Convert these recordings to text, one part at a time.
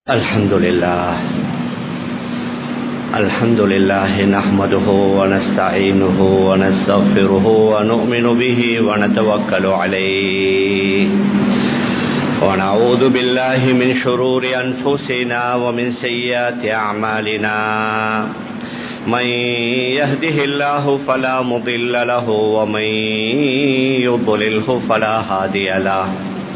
الحمد لله الحمد لله نحمده ونستعينه ونستغفره ونؤمن به ونتوكل عليه ونعوذ بالله من شرور أنفسنا ومن سيئات أعمالنا من يهده الله فلا مضل له ومن يضلله فلا هادي له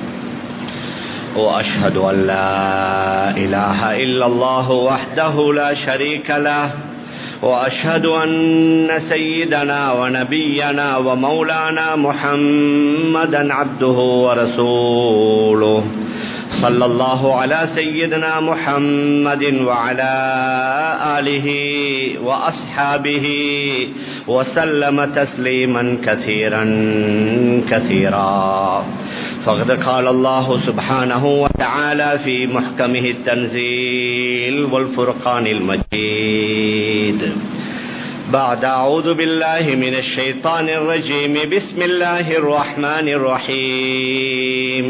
وأشهد أن لا إله إلا الله وحده لا شريك له وأشهد أن سيدنا ونبينا ومولانا محمدا عبده ورسوله صلى الله على سيدنا محمد وعلى آله وأصحابه وسلم تسليما كثيرا كثيرا فقد قال الله سبحانه وتعالى في محكمه التنزيل والفرقان المجيد بعد أعوذ بالله من الشيطان الرجيم بسم الله الرحمن الرحيم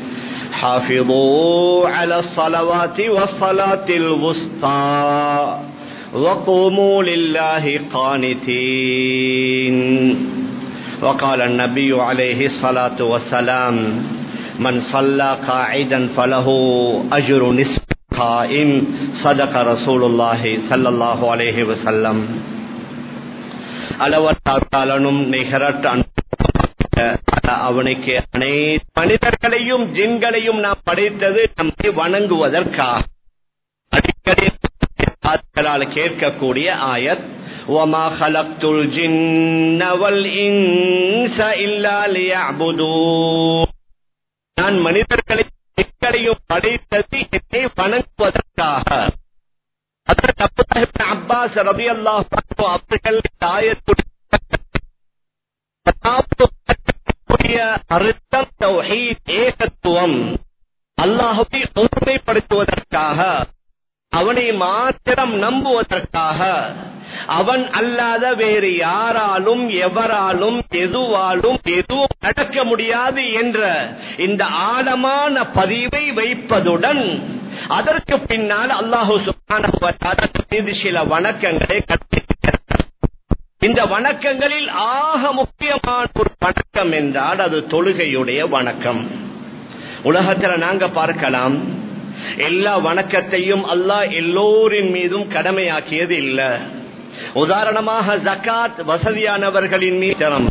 حافظوا على الصلوات والصلاة الوسطى وقوموا لله قانتين وقال النبي عليه الصلاة والسلام من صلى قاعدا فله أجر نصف قائم صدق رسول الله صلى الله عليه وسلم அளவற்றாலும் நிகரற்ற அவனுக்கு அனைத்து மனிதர்களையும் ஜின்களையும் நாம் படைத்தது நம்மை வணங்குவதற்காக அடிக்கடி கேட்கக்கூடிய ஆயத் وما خلقت الجن والإنس إلا ليعبدون நான் மனிதர்களை ஜின்களையும் படைத்தது என்னை வணங்குவதற்காக அப்பாஸ் ரபி அல்லாஹ் அவர்கள் ஆயத்துடைய அர்த்தம் தௌஹீத் ஏகத்துவம் அல்லாஹுவை ஒருமைப்படுத்துவதற்காக அவனை மாத்திரம் நம்புவதற்காக அவன் அல்லாத வேறு யாராலும் எவராலும் எதுவாலும் எதுவும் நடக்க முடியாது என்ற இந்த ஆழமான பதிவை வைப்பதுடன் அதற்கு பின்னால் அல்லாஹு மீது சில வணக்கங்களை கற்பிக்கிறார் இந்த வணக்கங்களில் ஆக முக்கியமான ஒரு வணக்கம் என்றால் அது தொழுகையுடைய வணக்கம் உலகத்துல நாங்க பார்க்கலாம் எல்லா வணக்கத்தையும் அல்லாஹ் எல்லோரின் மீதும் கடமையாக்கியது இல்ல உதாரணமாக ஜக்காத் வசதியானவர்களின் மீதம்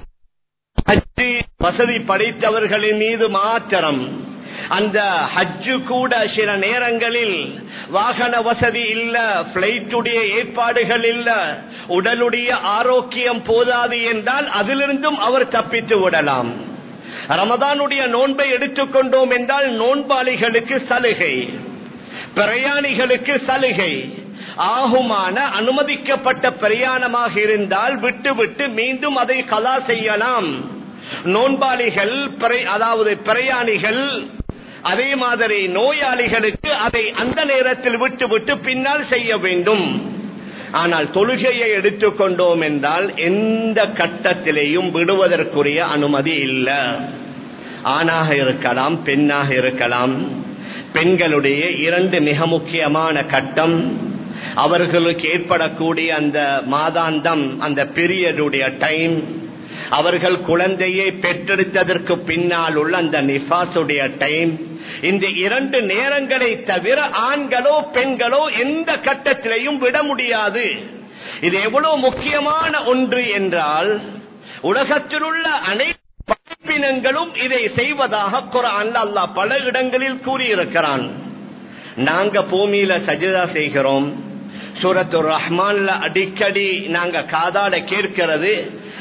வசதி படைத்தவர்களின் மீது மாத்திரம் அந்த ஹஜ்ஜு கூட சில நேரங்களில் வாகன வசதி இல்ல பிளைட்டுடைய ஏற்பாடுகள் இல்ல உடலுடைய ஆரோக்கியம் போதாது என்றால் அதிலிருந்தும் அவர் தப்பித்து விடலாம் ரமதானுடைய நோன்பை எடுத்துக்கொண்டோம் என்றால் நோன்பாளிகளுக்கு சலுகை பிரயாணிகளுக்கு சலுகை ஆகுமான அனுமதிக்கப்பட்ட பிரயாணமாக இருந்தால் விட்டு விட்டு மீண்டும் அதை கலா செய்யலாம் நோன்பாளிகள் அதாவது பிரயாணிகள் அதே மாதிரி நோயாளிகளுக்கு அதை அந்த நேரத்தில் விட்டு விட்டு பின்னால் செய்ய வேண்டும் ஆனால் தொழுகையை எடுத்துக்கொண்டோம் என்றால் எந்த கட்டத்திலேயும் விடுவதற்குரிய அனுமதி இல்லை ஆணாக இருக்கலாம் பெண்ணாக இருக்கலாம் பெண்களுடைய இரண்டு மிக முக்கியமான கட்டம் அவர்களுக்கு ஏற்படக்கூடிய அந்த மாதாந்தம் அந்த பீரியடுடைய டைம் அவர்கள் குழந்தையை பெற்றெடுத்ததற்கு பின்னால் உள்ள அந்த நிஃபாசுடைய டைம் இந்த இரண்டு நேரங்களை தவிர ஆண்களோ பெண்களோ எந்த கட்டத்திலையும் விட முடியாது இது எவ்வளவு முக்கியமான ஒன்று என்றால் உலகத்தில் உள்ள அனைத்து படைப்பினங்களும் இதை செய்வதாக குரான் அல்லாஹ் பல இடங்களில் கூறியிருக்கிறான் நாங்க பூமியில சஜிதா செய்கிறோம் சூரத்து ரஹ்மான்ல அடிக்கடி நாங்க காதாட கேட்கிறது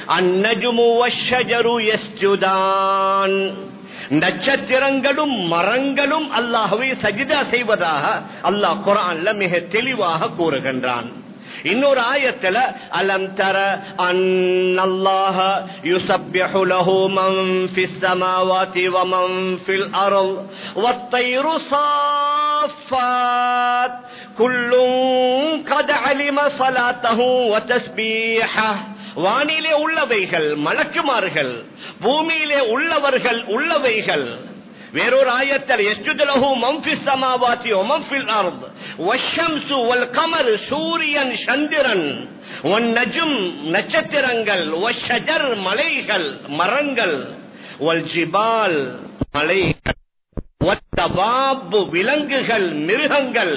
நட்சத்திரங்களும் மரங்களும் அல்லாஹவை சஜிதா செய்வதாக அல்லாஹ் குரான்ல மிக தெளிவாக கூறுகின்றான் இன்னொரு ஆயத்துல அலம் தர அன்னல்லாஹ யுஸப்பிஹு லஹு மன் ஃபிஸ் ஸமாவாதி வ மன் ஃபில் அர்ض் வத்-தைரு ஸாஃபாத் குல்லும் கத் அலிம ஸலாத்தஹு வ தஸ்பீஹஹு வானிலே உள்ளவைகள் மலக்குமார்கள் பூமியிலே உள்ளவர்கள் உள்ளவைகள் வேறொரு ஆயத்தில் எஸ்டுதலஹு மம்ஃபிஸ் சமாவாத்தி ஒமம்ஃபில் அர்த் வஷம்சு வல் கமர் சூரியன் சந்திரன் ஒன் நஜும் நட்சத்திரங்கள் ஒஷஜர் மலைகள் மரங்கள் ஒல் ஜிபால் மலைகள் ஒத்தவாப்பு விலங்குகள் மிருகங்கள்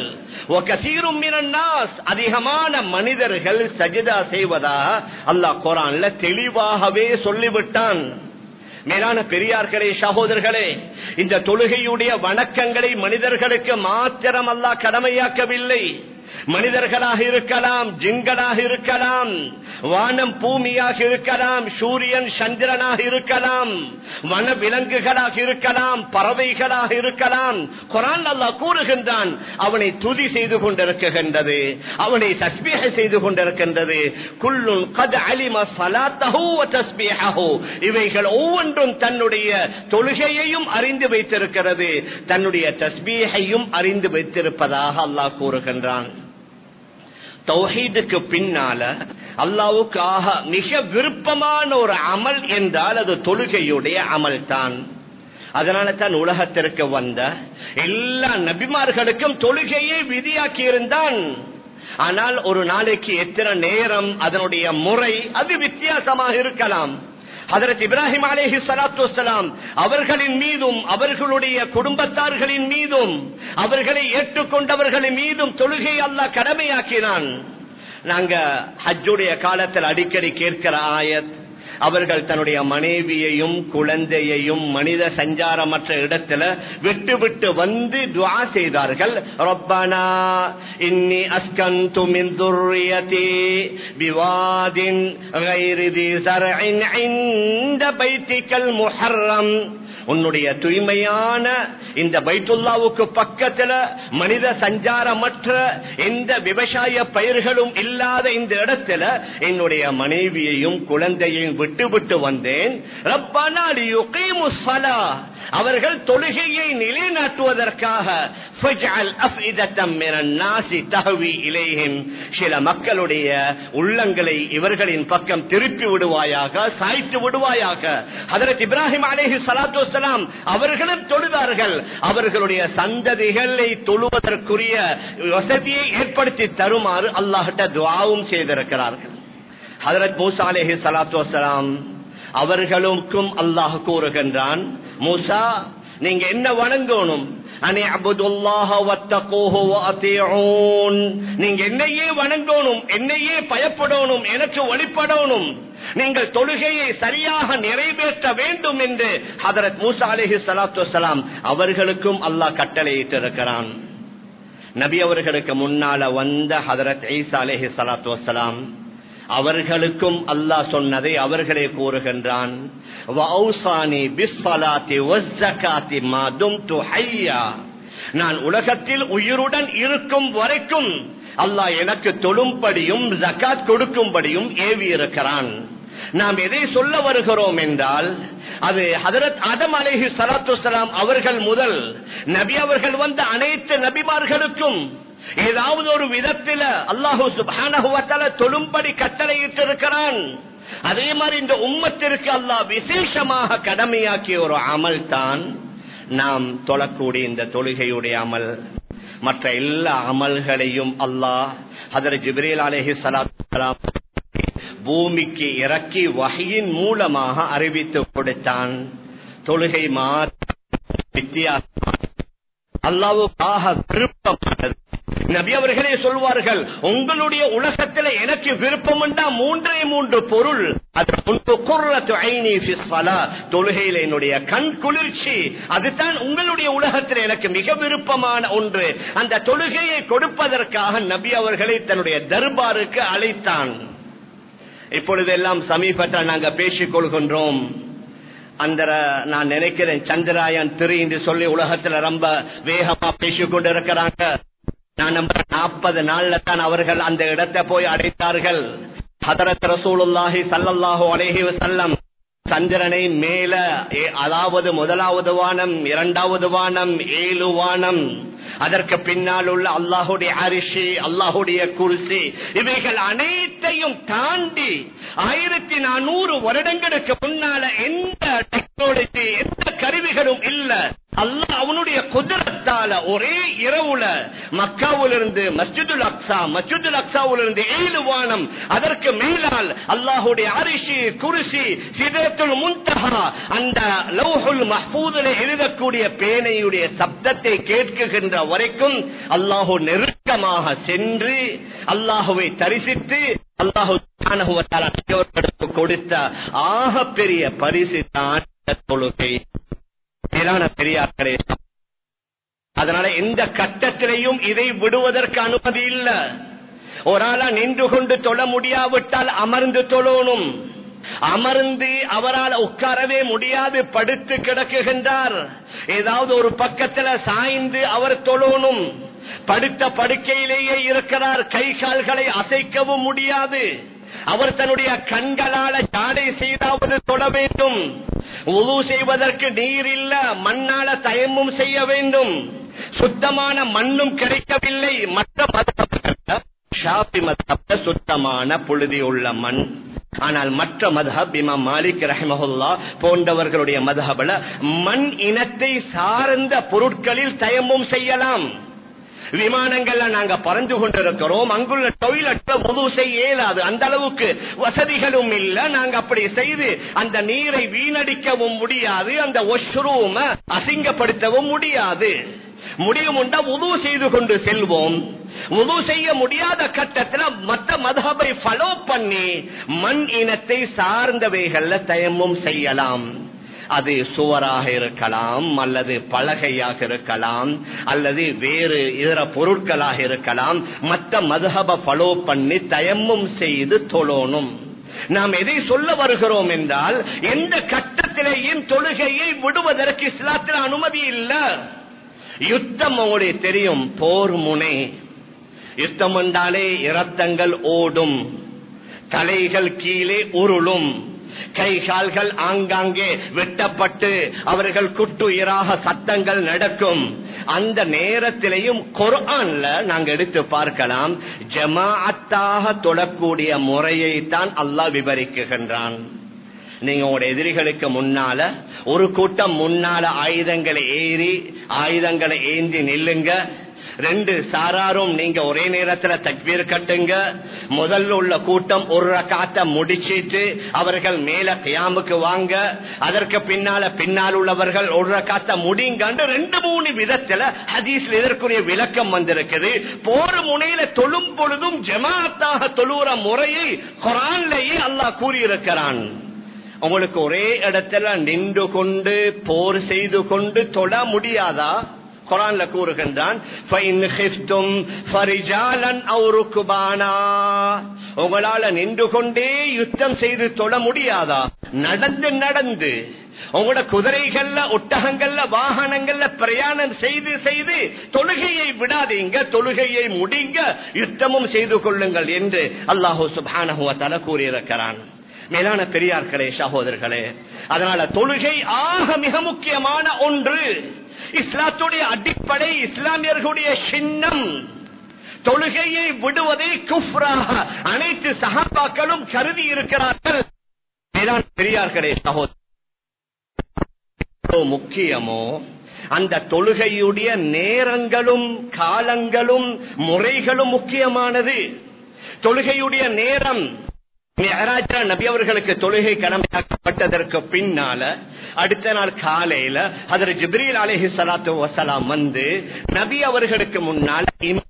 அதிகமான மனிதர்கள் சஜிதா செய்வதா அல்லாஹ் குரான்ல தெளிவாகவே சொல்லிவிட்டான் மேலான பெரியார்களே சகோதரர்களே இந்த தொழுகையுடைய வணக்கங்களை மனிதர்களுக்கு மாத்திரம் அல்லாஹ் கடமையாக்கவில்லை மனிதர்களாக இருக்கலாம் ஜிங்களாக இருக்கலாம் வானம் பூமியாக இருக்கலாம் சூரியன் சந்திரனாக இருக்கலாம் வன விலங்குகளாக இருக்கலாம் பறவைகளாக இருக்கலாம் குரான் அல்லாஹ் கூறுகின்றான் அவனை துதி செய்து கொண்டிருக்கின்றது அவனை தஸ்பீக செய்து கொண்டிருக்கின்றது குல்லுன் கத் அலிம சலாத்தஹு வ தஸ்பீஹஹு இவைகள் ஒவ்வொன்றும் தன்னுடைய தொழுகையையும் அறிந்து வைத்திருக்கிறது தன்னுடைய தஸ்பீகையும் அறிந்து வைத்திருப்பதாக அல்லாஹ் கூறுகின்றான் தௌஹீதுக்கு பின்னால அல்லாவுக்காக மிக விருப்பமான ஒரு அமல் என்றால் அது தொழுகையுடைய அமல் தான் அதனால தான் உலகத்திற்கு வந்த எல்லா நபிமார்களுக்கும் தொழுகையை விதியாக்கி இருந்தான் ஆனால் ஒரு நாளைக்கு எத்தனை நேரம் அதனுடைய முறை அது வித்தியாசமாக இருக்கலாம் அதற்கு இப்ராஹிம் அலேஹி சலாத்து வலாம் அவர்களின் மீதும் அவர்களுடைய குடும்பத்தார்களின் மீதும் அவர்களை ஏற்றுக்கொண்டவர்களின் மீதும் தொழுகை அல்லாஹ் கடமையாக்கினான் நாங்க ஹஜ்ஜுடைய காலத்தில் அடிக்கடி கேட்கிற ஆயத் அவர்கள் தன்னுடைய மனைவியையும் குழந்தையையும் மனித சஞ்சாரமற்ற இடத்துல விட்டு விட்டு வந்து துவா செய்தார்கள் ரப்பனா இன்னி அஸ்கந்து மின் துர்ரியதி பிவாதின் غير ذي زرع عند بيتك المحرم உன்னுடைய தூய்மையான இந்த பைத்துல்லாவுக்கு பக்கத்துல மனித சஞ்சாரமற்ற எந்த விவசாய பயிர்களும் இல்லாத இந்த இடத்துல என்னுடைய மனைவியையும் குழந்தையையும் விட்டு விட்டு வந்தேன் அவர்கள் தொழுகையை நிலைநாட்டுவதற்காக சில மக்களுடைய உள்ளங்களை இவர்களின் பக்கம் திருப்பி விடுவாயாக சாய்த்து விடுவாயாக அதற்கு இப்ராஹிம் அலேஹி சலாத்து வலாம் அவர்களும் தொழுதார்கள் அவர்களுடைய சந்ததிகளை தொழுவதற்குரிய வசதியை ஏற்படுத்தி தருமாறு அல்லாஹிட்ட துவாவும் செய்திருக்கிறார்கள் ஹதரத் மூசா அலேஹி சலாத்து வலாம் அவர்களுக்கும் அல்லாஹ் கூறுகின்றான் மூசா நீங்க என்ன வணங்கணும் நீங்க என்னையே வணங்கணும் என்னையே பயப்படணும் எனக்கு வழிபடணும் நீங்கள் தொழுகையை சரியாக நிறைவேற்ற வேண்டும் என்று ஹதரத் மூசா அலிஹி சலாத்து வலாம் அவர்களுக்கும் அல்லாஹ் கட்டளையிட்டிருக்கிறான் நபி அவர்களுக்கு முன்னால வந்த ஹதரத் ஈசா அலிஹி சலாத்து வலாம் அவர்களுக்கும் அல்லாஹ் சொன்னதை அவர்களே கூறுகின்றான் நான் உலகத்தில் உயிருடன் இருக்கும் வரைக்கும் அல்லாஹ் எனக்கு தொழும்படியும் ஜக்காத் கொடுக்கும்படியும் ஏவி இருக்கிறான் நாம் எதை சொல்ல வருகிறோம் என்றால் அது ஹதரத் ஆதம் அலேஹி சலாத்து அவர்கள் முதல் நபி அவர்கள் வந்த அனைத்து நபிமார்களுக்கும் ஏதாவது ஒரு விதத்தில அல்லாஹூ சுபான தொழும்படி கட்டளையிட்டு இருக்கிறான் அதே மாதிரி இந்த உம்மத்திற்கு அல்லாஹ் விசேஷமாக கடமையாக்கிய ஒரு அமல் தான் நாம் தொழக்கூடிய இந்த தொழுகையுடைய அமல் மற்ற எல்லா அமல்களையும் அல்லாஹ் அதர் ஜிப்ரேல் அலேஹி சலாத்து பூமிக்கு இறக்கி வகையின் மூலமாக அறிவித்து கொடுத்தான் தொழுகை மாற்ற வித்தியாசம் அல்லாவுக்காக விருப்பமானது நபி அவர்களே சொல்வார்கள் உங்களுடைய உலகத்தில் எனக்கு விருப்பம் மூன்றே மூன்று பொருள் தொழுகையில் என்னுடைய கண் குளிர்ச்சி அதுதான் உங்களுடைய உலகத்தில் எனக்கு மிக விருப்பமான ஒன்று அந்த தொழுகையை கொடுப்பதற்காக நபி அவர்களை தன்னுடைய தர்பாருக்கு அழைத்தான் இப்பொழுதெல்லாம் சமீபத்தில் நாங்கள் பேசிக் கொள்கின்றோம் அந்த நான் நினைக்கிறேன் சந்திராயன் திரு என்று சொல்லி உலகத்துல ரொம்ப வேகமா பேசிக் கொண்டு இருக்கிறாங்க நான் நம்ப நாற்பது நாள்ல தான் அவர்கள் அந்த இடத்தை போய் அடைத்தார்கள் ஹதரத் ரசூலுல்லாஹி சல்லல்லாஹு அலைஹி வஸல்லம் சந்திரனை மேல அதாவது முதலாவது வானம் இரண்டாவது வானம் ஏழு வானம் அதற்கு பின்னால் உள்ள அல்லாஹுடைய அரிசி அல்லாஹுடைய குருசி இவைகள் அனைத்தையும் தாண்டி ஆயிரத்தி நானூறு வருடங்களுக்கு முன்னால எந்த டெக்னாலஜி எந்த கருவிகளும் இல்ல அல்லாஹ் அவனுடைய குதிரத்தால ஒரே இரவுல மக்காவிலிருந்து மஸ்ஜிதுல் அக்ஸா மஸ்ஜிதுல் அக்ஸாவிலிருந்து ஏழு வானம் அதற்கு மேலால் அல்லாஹுடைய அரிசி குருசி சிதத்துல் முன்தஹா அந்த லௌஹுல் மஹ்பூதில் எழுதக்கூடிய பேனையுடைய சப்தத்தை கேட்குகின்ற வரைக்கும் அல்லாஹு நெருக்கமாக சென்று அல்லாஹுவை தரிசித்து அல்லாஹு சுப்ஹானஹு வ தஆலா நபியவர்களுக்கு கொடுத்த ஆக பெரிய பரிசு தான் தொழுகை மேலான பெரியார்களே அதனால எந்த கட்டத்திலையும் இதை விடுவதற்கு அனுமதி இல்ல ஒரு ஆளா நின்று கொண்டு தொழ முடியாவிட்டால் அமர்ந்து தொழணும் அமர்ந்து அவரால் உட்காரவே முடியாது படுத்து கிடக்குகின்றார் ஏதாவது ஒரு பக்கத்துல சாய்ந்து அவர் தொழணும் படுத்த படுக்கையிலேயே இருக்கிறார் கை கால்களை அசைக்கவும் முடியாது அவர் தன்னுடைய கண்களால ஜாடை செய்தாவது தொட வேண்டும் உழு செய்வதற்கு நீர் இல்ல மண்ணால தயமும் செய்ய வேண்டும் சுத்தமான மண்ணும் கிடைக்கவில்லை மற்ற மதப்ப ஷாபி மதப்ப சுத்தமான புழுதி உள்ள மண் ஆனால் மற்ற மதஹப் இமாம் மாலிக் ரஹமஹுல்லா போன்றவர்களுடைய மதஹபல மண் இனத்தை சார்ந்த பொருட்களில் தயமும் செய்யலாம் விமானங்கள்ல நாங்க பறந்து கொண்டிருக்கிறோம் அங்குள்ள டொய்லெட்ல முழு செய்ய இயலாது அந்த அளவுக்கு வசதிகளும் இல்ல நாங்க அப்படி செய்து அந்த நீரை வீணடிக்கவும் முடியாது அந்த ஒஷ்ரூம அசிங்கப்படுத்தவும் முடியாது முடியும் உண்டா உதவு செய்து கொண்டு செல்வோம் உதவு செய்ய முடியாத கட்டத்தில் மற்ற மதபை ஃபாலோ பண்ணி மண் இனத்தை சார்ந்தவைகள்ல தயமும் செய்யலாம் அது சுவராக இருக்கலாம் அல்லது பலகையாக இருக்கலாம் அல்லது வேறு இதர பொருட்களாக இருக்கலாம் மற்ற மதுஹப ஃபாலோ பண்ணி தயமும் செய்து தொழணும் நாம் எதை சொல்ல வருகிறோம் என்றால் எந்த கட்டத்திலேயும் தொழுகையை விடுவதற்கு இஸ்லாத்தில் அனுமதி இல்ல யுத்தம் உங்களுக்கு தெரியும் போர் முனை யுத்தம் என்றாலே இரத்தங்கள் ஓடும் தலைகள் கீழே உருளும் கை கால்கள் ஆங்காங்கே வெட்டப்பட்டு அவர்கள் குட்டுயிராக சத்தங்கள் நடக்கும் அந்த நேரத்திலையும் குர்ஆன்ல நாங்க எடுத்து பார்க்கலாம் ஜமாஅத்தாக தொழக்கூடிய முறையை தான் அல்லாஹ் விவரிக்குகின்றான் நீங்க உங்களோட எதிரிகளுக்கு முன்னால ஒரு கூட்டம் முன்னால ஆயுதங்களை ஏறி ஆயுதங்களை ஏந்தி நில்லுங்க ரெண்டு சாராரும் நீங்க ஒரே நேரத்துல தக்பீர் கட்டுங்க முதல்ல உள்ள கூட்டம் ஒரு ரக்காத்த முடிச்சிட்டு அவர்கள் மேல கியாமுக்கு வாங்க அதற்கு பின்னால பின்னால் உள்ளவர்கள் ஒரு ரக்காத்த முடிங்கன்னு ரெண்டு மூணு விதத்துல ஹதீஸ்ல இதற்குரிய விளக்கம் வந்திருக்குது போர் முனையில தொழும் பொழுதும் ஜமாத்தாக தொழுற முறையை குரான்லேயே அல்லாஹ் கூறியிருக்கிறான் உங்களுக்கு ஒரே இடத்துல நின்று கொண்டு போர் செய்து கொண்டு தொட முடியாதா குரான்ல கூறுகின்றான் உங்களால நின்று கொண்டே யுத்தம் செய்து தொட முடியாதா நடந்து நடந்து உங்களோட குதிரைகள்ல ஒட்டகங்கள்ல வாகனங்கள்ல பிரயாணம் செய்து செய்து தொழுகையை விடாதீங்க தொழுகையை முடிங்க யுத்தமும் செய்து கொள்ளுங்கள் என்று அல்லாஹூ சுபானஹுவத்தால கூறியிருக்கிறான் மேலான பெரியார்களே சகோதரர்களே அதனால தொழுகை ஆக மிக முக்கியமான ஒன்று இஸ்லாத்துடைய அடிப்படை இஸ்லாமியர்களுடைய சின்னம் தொழுகையை விடுவதை குஃப்ராக அனைத்து சகாபாக்களும் கருதி இருக்கிறார்கள் மேலான பெரியார்களே சகோதர முக்கியமோ அந்த தொழுகையுடைய நேரங்களும் காலங்களும் முறைகளும் முக்கியமானது தொழுகையுடைய நேரம் நபி அவர்களுக்கு தொழுகை கடமையாக்கப்பட்டதற்கு பின்னால அடுத்த நாள் காலையில அதற்கு ஜிப்ரீல் அலஹி சலாத்து வசலாம் வந்து நபி அவர்களுக்கு முன்னால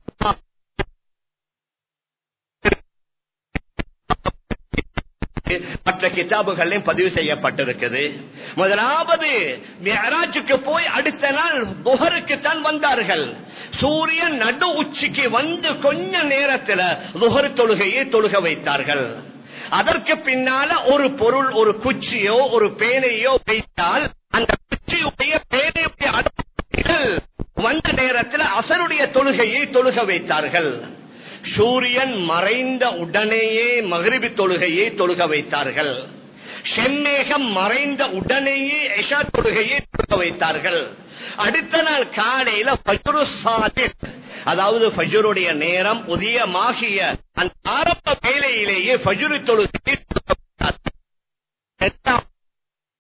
மற்ற கிதாபுகளையும் பதிவு செய்யப்பட்டிருக்குது முதலாவது மேராஜுக்கு போய் அடுத்த நாள் புகருக்கு தான் வந்தார்கள் சூரியன் நடு உச்சிக்கு வந்து கொஞ்ச நேரத்தில் புகர் தொழுகையை தொழுக வைத்தார்கள் அதற்கு பின்னால ஒரு பொருள் ஒரு குச்சியோ ஒரு பேனையோ வைத்தால் அந்த குச்சியுடைய பேனையுடைய அடுப்புகள் வந்த நேரத்தில் அசருடைய தொழுகையை தொழுக வைத்தார்கள் சூரியன் மறைந்த உடனேயே மகிழ்வி தொழுகையை தொழுக வைத்தார்கள் செம்மேகம் மறைந்த உடனேயே எஷா தொழுகையை தொழுக வைத்தார்கள் அடுத்த நாள் காலையில பஜ்ரு சாதித் அதாவது ஃபஜருடைய நேரம் உதயமாகிய அந்த ஆரம்ப வேலையிலேயே ஃபஜுரு தொழுகை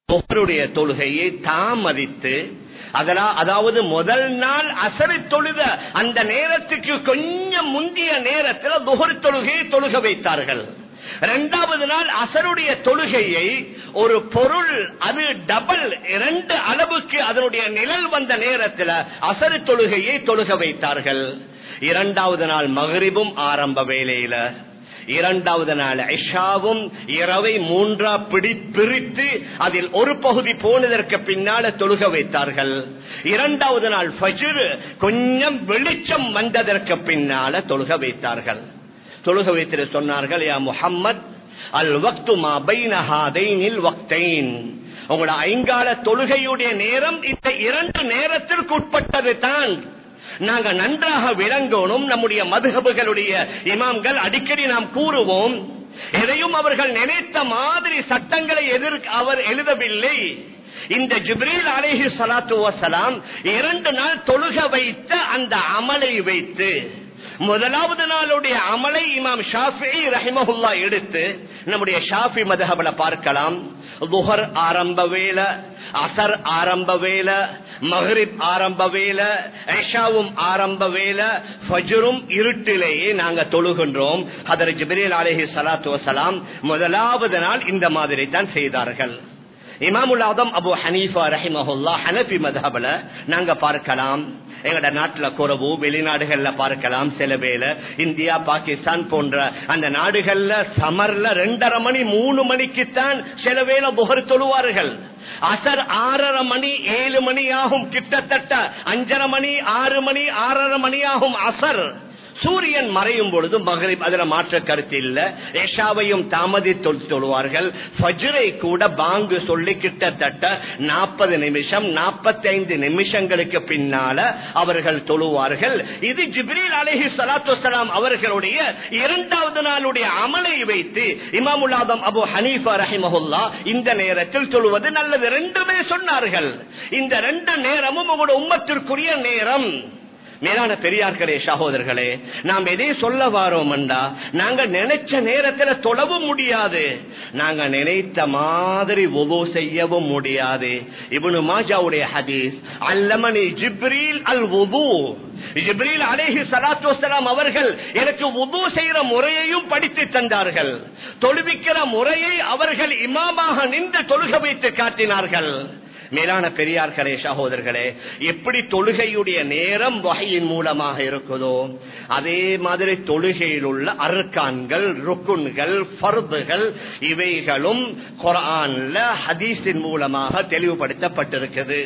தொகருடைய தொழுகையை தாமதித்து அதனால் அதாவது முதல் நாள் அசரி தொழுத அந்த நேரத்துக்கு கொஞ்சம் முந்திய நேரத்தில் துகர் தொழுகையை தொழுக வைத்தார்கள் இரண்டாவது நாள் அசருடைய தொழுகையை ஒரு பொருள் அது டபுள் இரண்டு அளவுக்கு அதனுடைய நிழல் வந்த நேரத்தில் அசரு தொழுகையை தொழுக வைத்தார்கள் இரண்டாவது நாள் மகரிபும் ஆரம்ப வேலையில இரண்டாவது நாள் ஐஷாவும் இரவை மூன்றா பிடி பிரித்து அதில் ஒரு பகுதி போனதற்கு பின்னால தொழுக வைத்தார்கள் இரண்டாவது நாள் ஃபஜ்ர் கொஞ்சம் வெளிச்சம் வந்ததற்கு பின்னால தொழுக வைத்தார்கள் தொழுக வைத்து சொன்னார்கள் யா முஹம்மத் அல் வக்து மா பைன ஹாதைனில் வக்தைன் உங்களோட ஐங்கால தொழுகையுடைய நேரம் இந்த இரண்டு நேரத்திற்கு உட்பட்டது தான் நாங்க நன்றாக விளங்கணும் நம்முடைய மதுகபுகளுடைய இமாம்கள் அடிக்கடி நாம் கூறுவோம் எதையும் அவர்கள் நினைத்த மாதிரி சட்டங்களை எதிர் அவர் எழுதவில்லை இந்த ஜிப்ரீல் அலேஹி சலாத்து வசலாம் இரண்டு நாள் தொழுக வைத்த அந்த அமலை வைத்து முதலாவது நாளுடைய அமலை இமாம் ஷாஃபி ரஹிமஹுல்லா எடுத்து நம்முடைய ஷாஃபி மதஹபல பார்க்கலாம் துஹர் ஆரம்ப வேல அசர் ஆரம்ப வேல மஹரிப் ஆரம்ப வேல ஐஷாவும் ஆரம்ப வேல ஃபஜ்ரும் இருட்டிலேயே நாங்க தொழுகின்றோம் அதர் ஜிப்ரீல் அலேஹி சலாத்து வசலாம் முதலாவது நாள் இந்த மாதிரி தான் செய்தார்கள் இமாமுல் ஆதம் அபு ஹனீஃபா ரஹிமஹுல்லா ஹனபி மதஹபல நாங்க பார்க்கலாம் எங்கட நாட்டுல குறவு வெளிநாடுகள்ல பார்க்கலாம் சில வேலை இந்தியா பாகிஸ்தான் போன்ற அந்த நாடுகள்ல சமர்ல ரெண்டரை மணி மூணு மணிக்குத்தான் சில வேலை புகர் தொழுவார்கள் அசர் ஆறரை மணி ஏழு மணி ஆகும் கிட்டத்தட்ட அஞ்சரை மணி ஆறு மணி ஆறரை மணி ஆகும் அசர் சூரியன் மறையும் பொழுது மகரிப் அதுல மாற்ற கருத்து இல்ல ஏஷாவையும் தாமதி தொழுவார்கள் ஃபஜ்ரை கூட பாங்கு சொல்லி கிட்டத்தட்ட நாற்பது நிமிஷம் நாற்பத்தி ஐந்து நிமிஷங்களுக்கு பின்னால அவர்கள் தொழுவார்கள் இது ஜிப்ரீல் அலஹி சலாத்து வலாம் அவர்களுடைய இரண்டாவது நாளுடைய அமலை வைத்து இமாமுல்லாதம் அபு ஹனீஃபா ரஹிமஹுல்லா இந்த நேரத்தில் தொழுவது நல்லது ரெண்டுமே சொன்னார்கள் இந்த ரெண்டு நேரமும் உங்களோட உம்மத்திற்குரிய நேரம் மேலான பெரியார்களே சகோதரர்களே நாம் எதை சொல்ல வாரோம்டா நாங்க நினைச்ச நேரத்துல தொழவும் முடியாது நாங்க நினைத்த மாதிரி ஒவ்வொரு செய்யவும் முடியாது இவனு மாஜாவுடைய ஹதீஸ் அல்லமணி ஜிப்ரீல் அல் ஒது ஜிப்ரீல் அலேஹி சலாத்து வசலாம் அவர்கள் எனக்கு உது செய்யற முறையையும் படித்து தந்தார்கள் தொழுவிக்கிற முறையை அவர்கள் இமாமாக நின்று தொழுக வைத்து காட்டினார்கள் மேலான பெரியார்களே சகோதரர்களே எப்படி தொழுகையுடைய நேரம் வகையின் மூலமாக இருக்குதோ அதே மாதிரி தொழுகையில் உள்ள அருக்கான்கள் ருக்குன்கள் பருதுகள் இவைகளும் குரான்ல ஹதீஸின் மூலமாக தெளிவுபடுத்தப்பட்டிருக்குது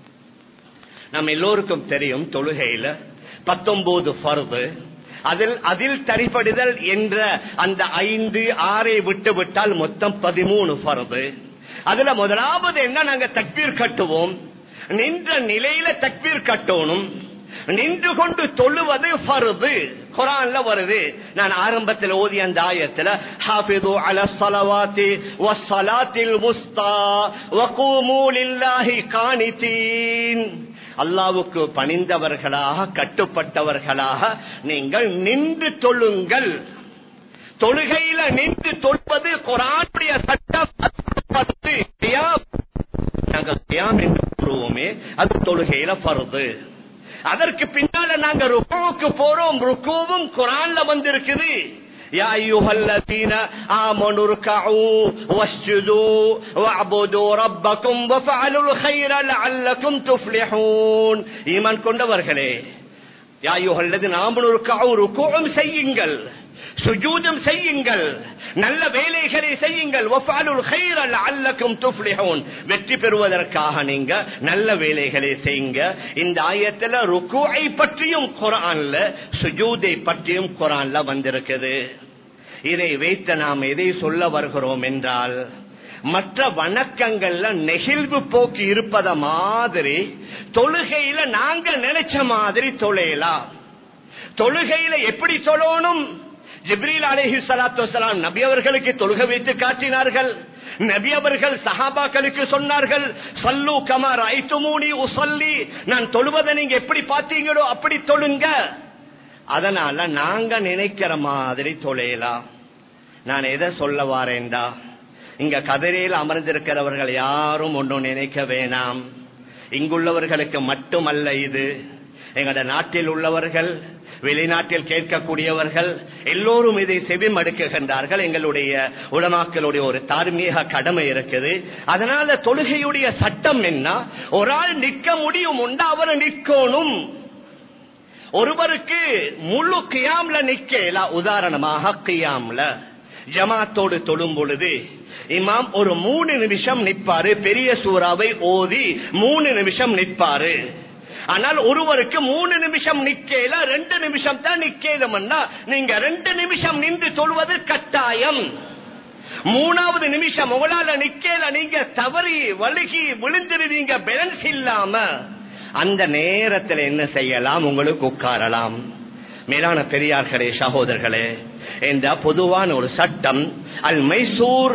நம்ம எல்லோருக்கும் தெரியும் தொழுகையில பத்தொன்பது பருது அதில் அதில் தரிப்படுதல் என்ற அந்த ஐந்து ஆறை விட்டு விட்டால் மொத்தம் பதிமூணு பருது அதுல முதலாவது என்ன நாங்க தக்பீர் கட்டுவோம் நின்ற நிலையில தக்பீர் கட்டணும் நின்று கொண்டு தொழுவது ஃபர்து குரான்ல வருது நான் ஆரம்பத்தில் ஓதி அந்த ஆயத்துல ஹாஃபிது அல ஸலவாத்தி வஸ்ஸலாத்தில் முஸ்தா வகூமு லில்லாஹி கானிதீன் அல்லாவுக்கு பணிந்தவர்களாக கட்டுப்பட்டவர்களாக நீங்கள் நின்று தொழுங்கள் தொழுகையில நின்று தொழுவது குரானுடைய சட்டம் பத்து நாங்கள் தியாம் என்று கூறுவோமே அது தொழுகையில பருது அதற்கு பின்னால நாங்க ருக்குவுக்கு போறோம் ருக்குவும் குரான்ல வந்திருக்குது يا أيها الذين آمنوا اركعوا واسجدوا واعبدوا ربكم وفعلوا الخير لعلكم تفلحون ஈமான் கொண்டவர்களே யா أيها الذين آمنوا اركعوا ருக்குவும் செய்யுங்கள் சுஜூதம் செய்யுங்கள் நல்ல வேலைகளை செய்யுங்கள் வெற்றி பெறுவதற்காக நீங்க நல்ல வேலைகளை செய்யுங்க இந்த ஆயத்துல ருக்குவை பற்றியும் குரான்ல சுஜூதை பற்றியும் குரான்ல வந்திருக்குது இதை வைத்து நாம் எதை சொல்ல வருகிறோம் என்றால் மற்ற வணக்கங்கள்ல நெகிழ்வு போக்கு இருப்பத மாதிரி தொழுகையில நாங்க நினைச்ச மாதிரி தொழையலாம் தொழுகையில எப்படி சொல்லணும் ஜிப்ரீல் அலேஹி சலாத்து வலாம் நபி அவர்களுக்கு தொழுக வைத்து காட்டினார்கள் நபி அவர்கள் சஹாபாக்களுக்கு சொன்னார்கள் சல்லு கமார் ஐத்துமூனி உசல்லி நான் தொழுவதை நீங்க எப்படி பார்த்தீங்களோ அப்படி தொழுங்க அதனால நாங்க நினைக்கிற மாதிரி தொழையலாம் நான் எதை சொல்ல வாரேன்டா இங்க கதிரையில் அமர்ந்திருக்கிறவர்கள் யாரும் ஒன்றும் நினைக்க வேணாம் இங்குள்ளவர்களுக்கு மட்டுமல்ல இது எங்களோட நாட்டில் உள்ளவர்கள் வெளிநாட்டில் கேட்கக்கூடியவர்கள் எல்லோரும் இதை செவிமடுக்குகின்றார்கள் எங்களுடைய உலமாக்களுடைய ஒரு தார்மீக கடமை இருக்குது அதனால தொழுகையுடைய சட்டம் என்ன ஒரு ஆள் நிக்க முடியும் உண்டா அவர் நிக்கணும் ஒருவருக்கு முழு கியாம்ல நிக்கல உதாரணமாக கியாம்ல ஜமாத்தோடு தொழும் பொழுது இமாம் ஒரு மூணு நிமிஷம் நிற்பாரு பெரிய சூறாவை ஓதி மூணு நிமிஷம் நிற்பாரு ஆனால் ஒருவருக்கு மூணு நிமிஷம் நிக்கல ரெண்டு நிமிஷம் தான் நிக்கலம்னா நீங்க ரெண்டு நிமிஷம் நின்று தொழுவது கட்டாயம் மூணாவது நிமிஷம் உங்களால நிக்கல நீங்க தவறி வழுகி விழுந்துருவீங்க பேலன்ஸ் இல்லாம அந்த நேரத்தில் என்ன செய்யலாம் உங்களுக்கு உட்காரலாம் மேலான பெரியார்களே சகோதரர்களே என்ற பொதுவான ஒரு சட்டம் அல் மைசூர்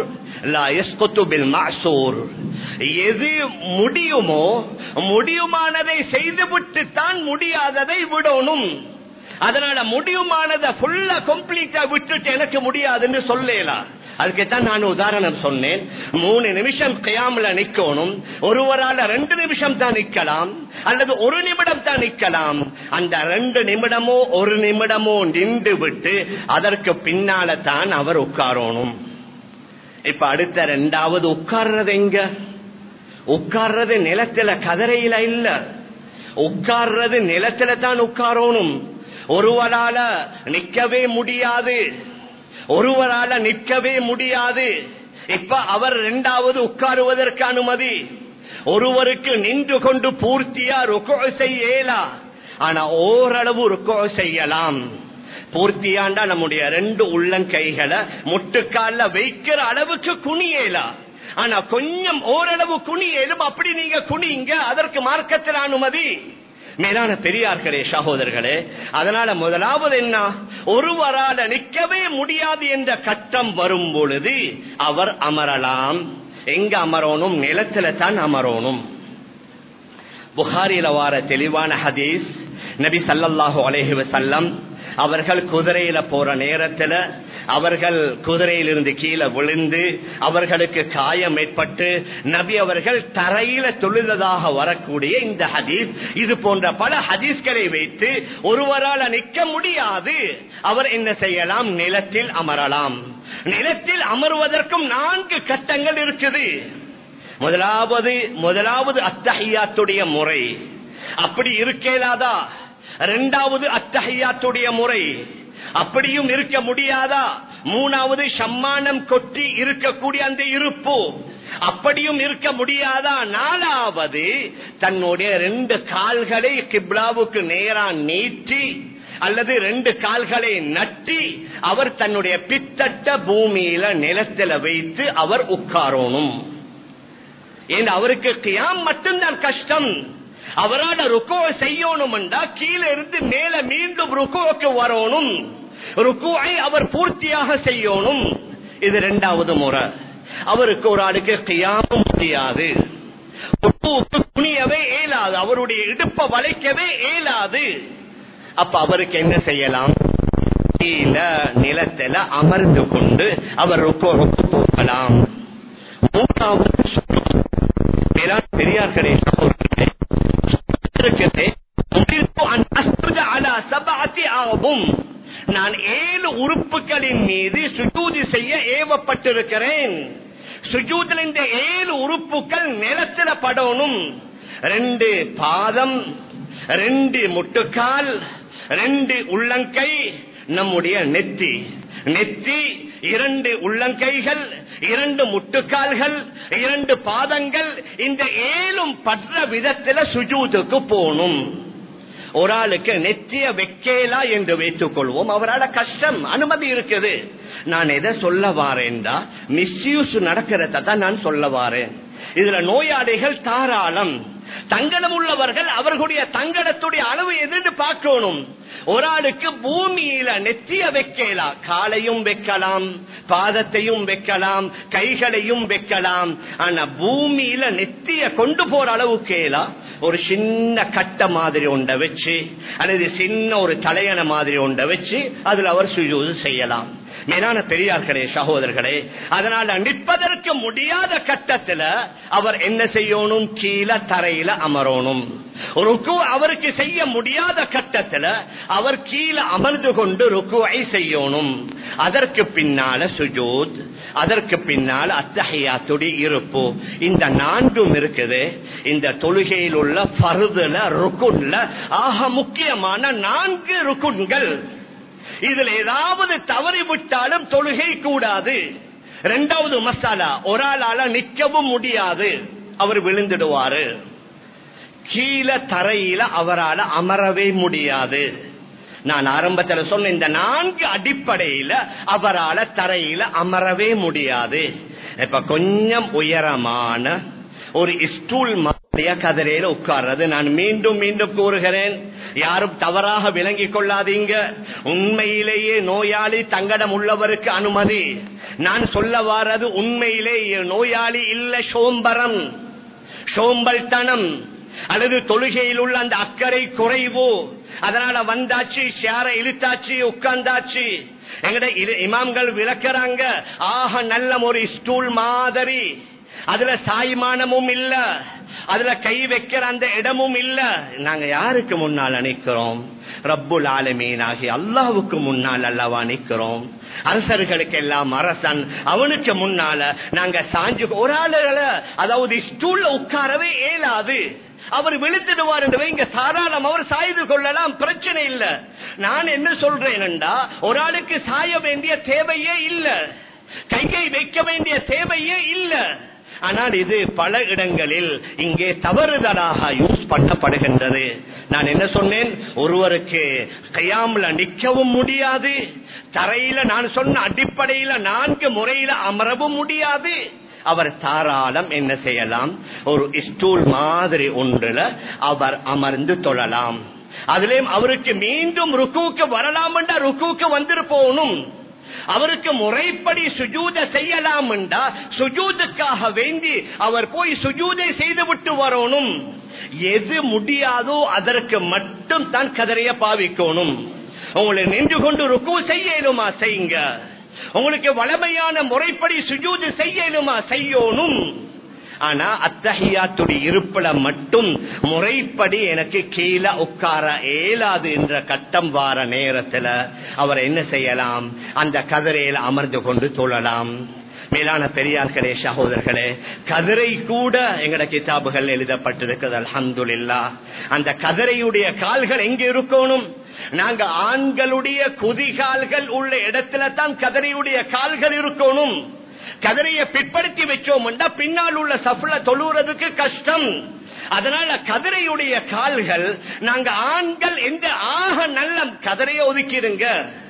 எது முடியுமோ முடியுமானதை செய்துவிட்டு தான் முடியாததை விடணும் அதனால முடியுமானதை ஃபுல்லா கம்ப்ளீட்டா விட்டுட்டு எனக்கு முடியாதுன்னு சொல்லலாம் அதுக்குத்தான் நான் உதாரணம் சொன்னேன் மூணு நிமிஷம் கையாமல நிக்கணும் ஒருவரால ரெண்டு நிமிஷம் தான் நிக்கலாம் அல்லது ஒரு நிமிடம் தான் நிக்கலாம் அந்த ரெண்டு நிமிடமோ ஒரு நிமிடமோ நின்று விட்டு அதற்கு பின்னால தான் அவர் உட்காரணும் இப்ப அடுத்த ரெண்டாவது உட்கார்றது எங்க உட்கார்றது நிலத்துல கதரையில இல்ல உட்கார்றது நிலத்துல தான் உட்காரணும் ஒருவரால நிக்கவே முடியாது ஒருவரால நிற்கவே முடியாது இப்ப அவர் இரண்டாவது உட்காருவதற்கு அனுமதி ஒருவருக்கு நின்று கொண்டு பூர்த்தியா ருக்கோ செய்யலா ஆனா ஓரளவு ருக்கோ செய்யலாம் பூர்த்தியாண்டா நம்முடைய ரெண்டு உள்ளங்கைகளை முட்டுக்கால வைக்கிற அளவுக்கு குனியலா ஆனா கொஞ்சம் ஓரளவு குனியலும் அப்படி நீங்க குனிங்க அதற்கு மார்க்கத்தில் அனுமதி மேலான பெரியார்களே சகோதரர்களே அதனால முதலாவது என்ன ஒருவரால நிற்கவே முடியாது என்ற கட்டம் வரும் பொழுது அவர் அமரலாம் எங்க அமரணும் நிலத்துல தான் அமரணும் புகாரில வார தெளிவான ஹதீஸ் நபி சல்லல்லாஹு அலேஹி வசல்லம் அவர்கள் குதிரையில போற நேரத்துல அவர்கள் குதிரையிலிருந்து கீழே விழுந்து அவர்களுக்கு காயம் ஏற்பட்டு நபி அவர்கள் தரையில தொழுததாக வரக்கூடிய இந்த ஹதீஸ் இது போன்ற பல ஹதீஸ்களை வைத்து ஒருவரால் நிற்க முடியாது அவர் என்ன செய்யலாம் நிலத்தில் அமரலாம் நிலத்தில் அமர்வதற்கும் நான்கு கட்டங்கள் இருக்குது முதலாவது முதலாவது அத்தஹியாத்துடைய முறை அப்படி இருக்கலாதா இரண்டாவது அத்தஹியாத்துடைய முறை அப்படியும் இருக்க முடியாதா மூணாவது சம்மானம் கொட்டி இருக்கக்கூடிய அந்த இருப்பு அப்படியும் இருக்க முடியாதா நாலாவது தன்னுடைய ரெண்டு கால்களை கிப்லாவுக்கு நேரா நீட்டி அல்லது ரெண்டு கால்களை நட்டி அவர் தன்னுடைய பித்தட்ட பூமியில நிலத்தில வைத்து அவர் உட்காரணும் ஏன் அவருக்கு கியாம் மட்டும்தான் கஷ்டம் அவரால் ருக்கோ செய்யணும் கீழே இருந்து மேல மீண்டும் ருக்கோக்கு வரணும் ருக்குவை அவர் பூர்த்தியாக செய்யணும் இது இரண்டாவது முறை அவருக்கு ஒரு ஆளுக்கு கியாம முடியாது குனியவே இயலாது அவருடைய இடுப்ப வளைக்கவே இயலாது அப்ப அவருக்கு என்ன செய்யலாம் கீழ நிலத்துல அமர்ந்து கொண்டு அவர் ருக்கோ ருக்கு போகலாம் மூன்றாவது பெரியார்களே நான் ஏழு உறுப்புகளின் மீது சுஜூதி செய்ய ஏவப்பட்டிருக்கிறேன் சுஜூதில் இந்த ஏழு உறுப்புகள் நிலத்தில படணும் ரெண்டு பாதம் ரெண்டு முட்டுக்கால் ரெண்டு உள்ளங்கை நம்முடைய நெத்தி நெத்தி இரண்டு உள்ளங்கைகள் இரண்டு முட்டுக்கால்கள் இரண்டு பாதங்கள் இந்த ஏழும் பற்ற விதத்துல சுஜூதுக்கு போகணும் ஒரு ஆளுக்கு நெத்திய வைக்கலா என்று வைத்துக் கொள்வோம் அவரால் கஷ்டம் அனுமதி இருக்குது நான் எதை சொல்ல வாரேன்டா மிஸ்யூஸ் நடக்கிறத தான் நான் சொல்ல வாரேன் இதுல நோயாளிகள் தாராளம் தங்கடம் உள்ளவர்கள் அவர்களுடைய தங்கடத்துடைய அளவு எதிர்த்து பார்க்கணும் ஒரு ஆளுக்கு பூமியில நெத்திய வைக்கலாம் காலையும் வைக்கலாம் பாதத்தையும் வைக்கலாம் கைகளையும் வைக்கலாம் ஆனா பூமியில நெத்திய கொண்டு போற அளவுக்கேலா ஒரு சின்ன கட்ட மாதிரி ஒன்றை வச்சு அல்லது சின்ன ஒரு தலையண மாதிரி ஒன்றை வச்சு அதுல அவர் சுஜூது செய்யலாம் மேலான பெரியார்களே சகோதரர்களே அதனால நிற்பதற்கு முடியாத கட்டத்துல அவர் என்ன செய்யணும் கீழே தரையில அமரணும் ருக்கு அவருக்கு செய்ய முடியாத கட்டத்துல அவர் கீழே அமர்ந்து கொண்டு ருக்குவை செய்யணும் அதற்கு பின்னால சுஜூத் அதற்கு பின்னால் அத்தகையாத்துடி இருப்பு இந்த நான்கும் இருக்குது இந்த தொழுகையில் உள்ள பருதுல ருக்குன்ல ஆக முக்கியமான நான்கு ருக்குன்கள் இதுல ஏதாவது தவறி விட்டாலும் தொழுகை கூடாது இரண்டாவது மசாலா ஒரு ஆளால நிற்கவும் முடியாது அவர் விழுந்துடுவாரு கீழே தரையில அவரால் அமரவே முடியாது நான் ஆரம்பத்தில் சொன்ன இந்த நான்கு அடிப்படையில அவரால் தரையில அமரவே முடியாது இப்ப கொஞ்சம் உயரமான ஒரு ஸ்டூல் மாதிரியா கதிரையில உட்கார்றது நான் மீண்டும் மீண்டும் கூறுகிறேன் யாரும் தவறாக விளங்கிக் கொள்ளாதீங்க உண்மையிலேயே நோயாளி தங்கடம் உள்ளவருக்கு அனுமதி நான் சொல்ல வாரது உண்மையிலேயே நோயாளி இல்ல சோம்பரம் சோம்பல்தனம் அல்லது தொழுகையில் உள்ள அந்த அக்கறை குறைவு அதனால வந்தாச்சு ஷேர இழுத்தாச்சு உட்கார்ந்தாச்சு எங்கட இமாம்கள் விளக்குறாங்க ஆக நல்ல ஒரு ஸ்டூல் மாதிரி அதுல சாய்மானமும் இல்ல அதுல கை வைக்கிற அந்த இடமும் இல்ல நாங்க யாருக்கு முன்னால் நிக்கிறோம் ரப்புல் ஆலமீன் ஆகி அல்லாவுக்கு முன்னால் அல்லவா நிக்கிறோம் அரசர்களுக்கு எல்லாம் அரசன் அவனுக்கு முன்னால நாங்க சாஞ்சு ஒரு ஆளுகள அதாவது ஸ்டூல்ல உட்காரவே இயலாது அவர் விழுத்துடுவார் என்று வைங்க தாராளம் அவர் சாய்ந்து கொள்ளலாம் பிரச்சனை இல்ல நான் என்ன சொல்றேன்டா ஒரு ஆளுக்கு சாய வேண்டிய தேவையே இல்ல கையை வைக்க வேண்டிய தேவையே இல்ல ஆனால் இது பல இடங்களில் இங்கே தவறுதலாக யூஸ் பண்ணப்படுகின்றது நான் என்ன சொன்னேன் ஒருவருக்கு கையாமல நிற்கவும் முடியாது தரையில நான் சொன்ன அடிப்படையில நான்கு முறையில அமரவும் முடியாது அவர் தாராளம் என்ன செய்யலாம் ஒரு ஸ்டூல் மாதிரி ஒன்றுல அவர் அமர்ந்து தொழலாம் அதுலயும் அவருக்கு மீண்டும் ருக்குவுக்கு வரலாம் என்றா ருக்குவுக்கு வந்துரு போகணும் அவருக்கு முறைப்படி சுஜூத செய்யலாம் என்றா சுஜூதுக்காக வேண்டி அவர் போய் சுஜூதை செய்து விட்டு வரணும் எது முடியாதோ அதற்கு மட்டும் தான் கதறைய பாவிக்கணும் உங்களை நின்று கொண்டு ருக்கு செய்யலுமா செய்யுங்க உங்களுக்கு வளமையான முறைப்படி சுஜூது செய்யலுமா செய்யணும் ஆனா அத்தகையாத்துடைய இருப்பில மட்டும் முறைப்படி எனக்கு கீழே உட்கார இயலாது என்ற கட்டம் வார நேரத்துல அவர் என்ன செய்யலாம் அந்த கதிரையில் அமர்ந்து கொண்டு தொழலாம் மேலான பெரியார்களே சகோதரர்களே கதிரை கூட எங்கட கிதாபுகள் எழுதப்பட்டிருக்கிறது அல்ஹம்துலில்லா அந்த கதிரையுடைய கால்கள் எங்க இருக்கணும் நாங்க ஆண்களுடைய குதிகால்கள் உள்ள இடத்துல தான் கதிரையுடைய கால்கள் இருக்கணும் கதிரைய பிற்படுத்தி வச்சோம் பின்னால் உள்ள சஃப்ல தொழுறதுக்கு கஷ்டம் அதனால கதிரையுடைய கால்கள் நாங்க ஆண்கள் எந்த ஆக நல்ல கதிரைய ஒதுக்கிடுங்க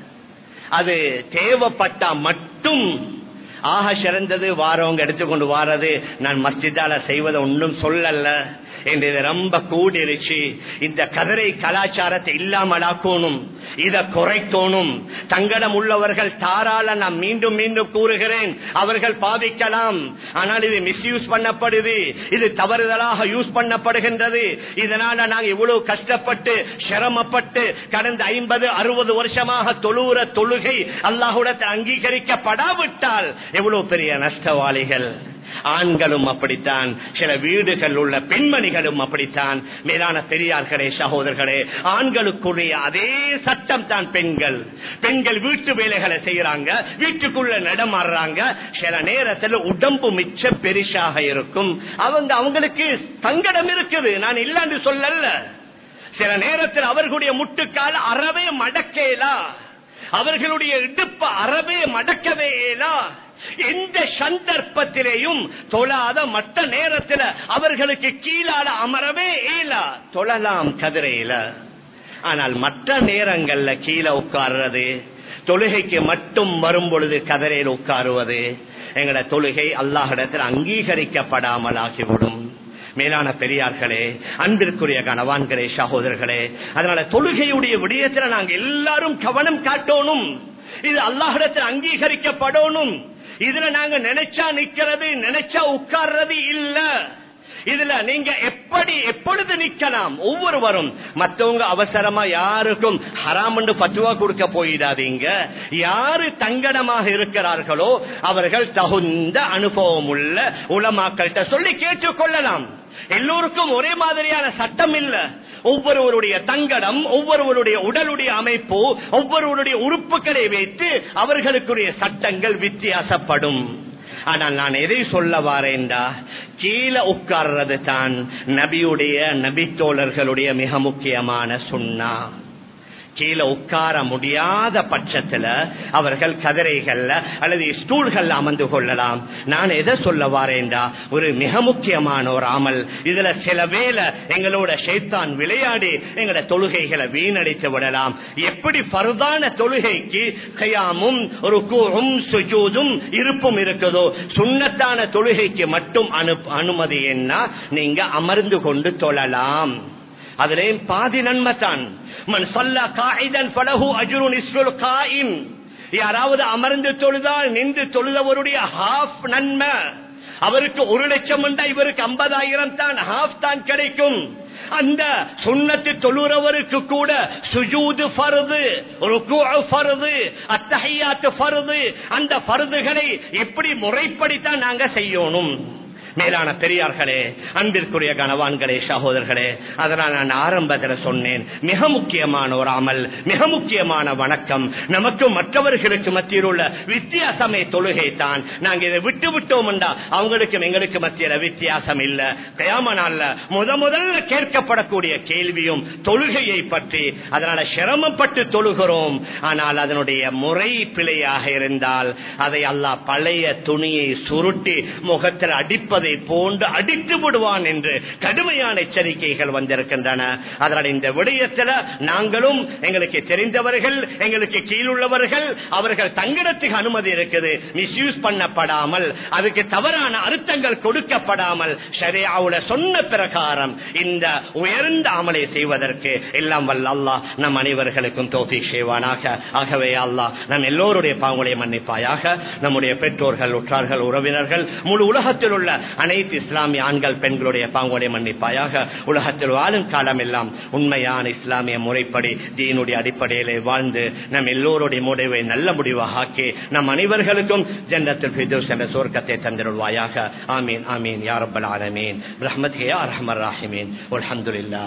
அது தேவைப்பட்டா மட்டும் ஆக சிறந்தது வாரவங்க எடுத்துக்கொண்டு வாரது நான் மஸ்ஜிதால செய்வதை ஒன்றும் சொல்லல என்று இது ரொம்ப கூடிருச்சு இந்த கதிரை கலாச்சாரத்தை இல்லாமலாக்கணும் இத குறைக்கணும் தங்கடம் உள்ளவர்கள் தாராள நான் மீண்டும் மீண்டும் கூறுகிறேன் அவர்கள் பாவிக்கலாம் ஆனால் இது மிஸ்யூஸ் பண்ணப்படுது இது தவறுதலாக யூஸ் பண்ணப்படுகின்றது இதனால நாங்க இவ்வளவு கஷ்டப்பட்டு சிரமப்பட்டு கடந்த ஐம்பது அறுபது வருஷமாக தொழுற தொழுகை அல்லாஹுடத்தை அங்கீகரிக்கப்படாவிட்டால் எவ்வளவு பெரிய நஷ்டவாளிகள் ஆண்களும் அப்படித்தான் சில வீடுகள் உள்ள பெண்மணிகளும் அப்படித்தான் மேலான பெரியார்களே சகோதரர்களே ஆண்களுக்குரிய அதே சட்டம் தான் பெண்கள் பெண்கள் வீட்டு வேலைகளை செய்யறாங்க வீட்டுக்குள்ள நடமாடுறாங்க சில நேரத்தில் உடம்பு மிச்சம் பெரிசாக இருக்கும் அவங்க அவங்களுக்கு சங்கடம் இருக்குது நான் இல்லன்னு சொல்லல சில நேரத்தில் அவர்களுடைய முட்டுக்கால் அறவே மடக்கேலா அவர்களுடைய இடுப்பு அறவே மடக்கவே இயலா எந்த சந்தர்ப்பத்திலேயும் தொழாத மற்ற நேரத்தில் அவர்களுக்கு கீழால அமரவே இயலா தொழலாம் கதிரையில ஆனால் மற்ற நேரங்கள்ல கீழே உட்கார்றது தொழுகைக்கு மட்டும் வரும் பொழுது கதிரையில் உட்காருவது எங்கட தொழுகை அல்லாஹிடத்தில் அங்கீகரிக்கப்படாமல் ஆகிவிடும் மேலான பெரியார்களே அன்பிற்குரிய கணவான்களே சகோதரர்களே அதனால தொழுகையுடைய விடயத்தில் நாங்க எல்லாரும் கவனம் காட்டணும் இது அல்லாஹிடத்தில் அங்கீகரிக்கப்படணும் இதுல நாங்க நினைச்சா நிக்கிறது நினைச்சா உட்கார்றது இல்ல இதுல நீங்க எப்படி எப்பொழுது நிக்கலாம் ஒவ்வொருவரும் மத்தவங்க அவசரமா யாருக்கும் ஹராமண்டு பத்துவா கொடுக்க போயிடாதீங்க யாரு தங்கடமாக இருக்கிறார்களோ அவர்கள் தகுந்த அனுபவம் உள்ள உலமாக்கள்கிட்ட சொல்லி கேட்டுக்கொள்ளலாம் எல்லோருக்கும் ஒரே மாதிரியான சட்டம் இல்ல ஒவ்வொருவருடைய தங்கடம் ஒவ்வொருவருடைய உடலுடைய அமைப்பு ஒவ்வொருவருடைய உறுப்புகளை வைத்து அவர்களுக்குரிய சட்டங்கள் வித்தியாசப்படும் ஆனால் நான் எதை சொல்ல வாரேன்டா கீழே உட்கார்றது தான் நபியுடைய நபித்தோழர்களுடைய மிக முக்கியமான சுண்ணா கீழே உட்கார முடியாத பட்சத்துல அவர்கள் கதிரைகள்ல அல்லது ஸ்டூல்கள் அமர்ந்து கொள்ளலாம் நான் எதை சொல்ல வாரேன்டா ஒரு மிக முக்கியமான ஒரு அமல் இதுல சில வேலை எங்களோட ஷைத்தான் விளையாடி எங்களோட தொழுகைகளை வீணடித்து விடலாம் எப்படி பருதான தொழுகைக்கு கையாமும் ஒரு சுஜூதும் இருப்பும் இருக்குதோ சுண்ணத்தான தொழுகைக்கு மட்டும் அனு அனுமதி என்ன நீங்க அமர்ந்து கொண்டு தொழலாம் அதிலேயும் பாதி நன்மை தான் மன் சொல்ல காயிதன் பலகு அஜுரு நிஸ்ருல் காயின் யாராவது அமர்ந்து தொழுதால் நின்று தொழுதவருடைய ஹாஃப் நன்மை அவருக்கு ஒரு லட்சம் உண்டா இவருக்கு ஐம்பதாயிரம் தான் ஹாஃப் தான் கிடைக்கும் அந்த சுண்ணத்து தொழுறவருக்கு கூட சுஜூது பருது பருது அத்தகையாத்து பருது அந்த பருதுகளை எப்படி முறைப்படித்தான் நாங்க செய்யணும் மேலான பெரியார்களே அன்பிற்குரிய கனவான்களே சகோதரர்களே அதனால் நான் ஆரம்பத்தில் சொன்னேன் மிக முக்கியமான ஒரு அமல் மிக முக்கியமான வணக்கம் நமக்கு மற்றவர்களுக்கு மத்தியில் உள்ள வித்தியாசமே தொழுகை தான் நாங்க இதை விட்டு விட்டோம் அவங்களுக்கும் எங்களுக்கு மத்தியில வித்தியாசம் இல்ல கயாம நாள்ல முத முதல்ல கேட்கப்படக்கூடிய கேள்வியும் தொழுகையை பற்றி அதனால சிரமப்பட்டு தொழுகிறோம் ஆனால் அதனுடைய முறை பிழையாக இருந்தால் அதை அல்லாஹ் பழைய துணியை சுருட்டி முகத்தில் அடிப்பது அதை போன்று அடித்து விடுவான் என்று கடுமையான எச்சரிக்கைகள் வந்திருக்கின்றன அதனால் இந்த விடயத்தில் நாங்களும் எங்களுக்கு தெரிந்தவர்கள் எங்களுக்கு கீழுள்ளவர்கள் அவர்கள் தங்கிடத்துக்கு அனுமதி இருக்குது மிஸ்யூஸ் பண்ணப்படாமல் அதுக்கு தவறான அர்த்தங்கள் கொடுக்கப்படாமல் ஷரியாவுல சொன்ன பிரகாரம் இந்த உயர்ந்த அமலை செய்வதற்கு எல்லாம் வல்ல அல்லாஹ் நம் அனைவர்களுக்கும் தோஃபி செய்வானாக ஆகவே அல்லாஹ் நம் எல்லோருடைய பாவங்களை மன்னிப்பாயாக நம்முடைய பெற்றோர்கள் உற்றார்கள் உறவினர்கள் முழு உலகத்தில் உள்ள அனைத்து இஸ்லாமிய ஆண்கள் பெண்களுடைய பாங்குடைய மன்னிப்பாயாக உலகத்தில் வாழும் காலம் எல்லாம் உண்மையான இஸ்லாமிய முறைப்படி தீனுடைய அடிப்படையிலே வாழ்ந்து நம் எல்லோருடைய முடிவை நல்ல முடிவாக ஆக்கி நம் அனைவர்களுக்கும் ஜன்னத்தில் ஃபிதோஸ் என்ற சுவர்க்கத்தை தந்திருவாயாக ஆமீன் ஆமீன் யாரப்பல் ஆலமீன் ரஹமத் ஹே ரஹமர் ராஹிமீன் அல்ஹம்துலில்லாஹ்